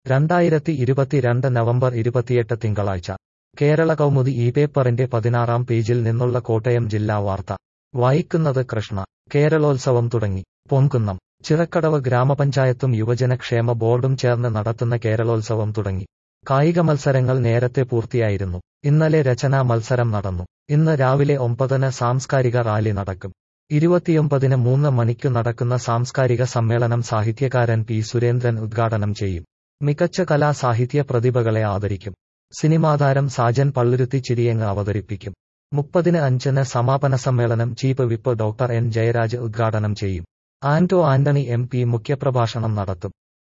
രണ്ടായിരത്തി ഇരുപത്തിരണ്ട് നവംബർ ഇരുപത്തിയെട്ട് തിങ്കളാഴ്ച കേരള കൗമുദി ഈ പേപ്പറിന്റെ പതിനാറാം പേജിൽ നിന്നുള്ള കോട്ടയം ജില്ലാ വാർത്ത വായിക്കുന്നത് കൃഷ്ണ കേരളോത്സവം തുടങ്ങി പൊൻകുന്നം ചിറക്കടവ് ഗ്രാമപഞ്ചായത്തും യുവജനക്ഷേമ ബോർഡും ചേർന്ന് നടത്തുന്ന കേരളോത്സവം തുടങ്ങി കായിക മത്സരങ്ങൾ നേരത്തെ പൂർത്തിയായിരുന്നു ഇന്നലെ രചനാ മത്സരം നടന്നു ഇന്ന് രാവിലെ ഒമ്പതിന് സാംസ്കാരിക റാലി നടക്കും ഇരുപത്തിയൊമ്പതിന് മൂന്ന് മണിക്കു നടക്കുന്ന സാംസ്കാരിക സമ്മേളനം സാഹിത്യകാരൻ പി സുരേന്ദ്രൻ ഉദ്ഘാടനം ചെയ്യും മികച്ച കലാ സാഹിത്യ പ്രതിഭകളെ ആദരിക്കും സിനിമാതാരം സാജൻ പള്ളുരുത്തി ചിരിയങ്ങ് അവതരിപ്പിക്കും മുപ്പതിന് അഞ്ചിന് സമാപന സമ്മേളനം chief whip doctor N Jayaraj ഉദ്ഘാടനം ചെയ്യും ആന്റോ ആന്റണി എം പി മുഖ്യപ്രഭാഷണം നടത്തും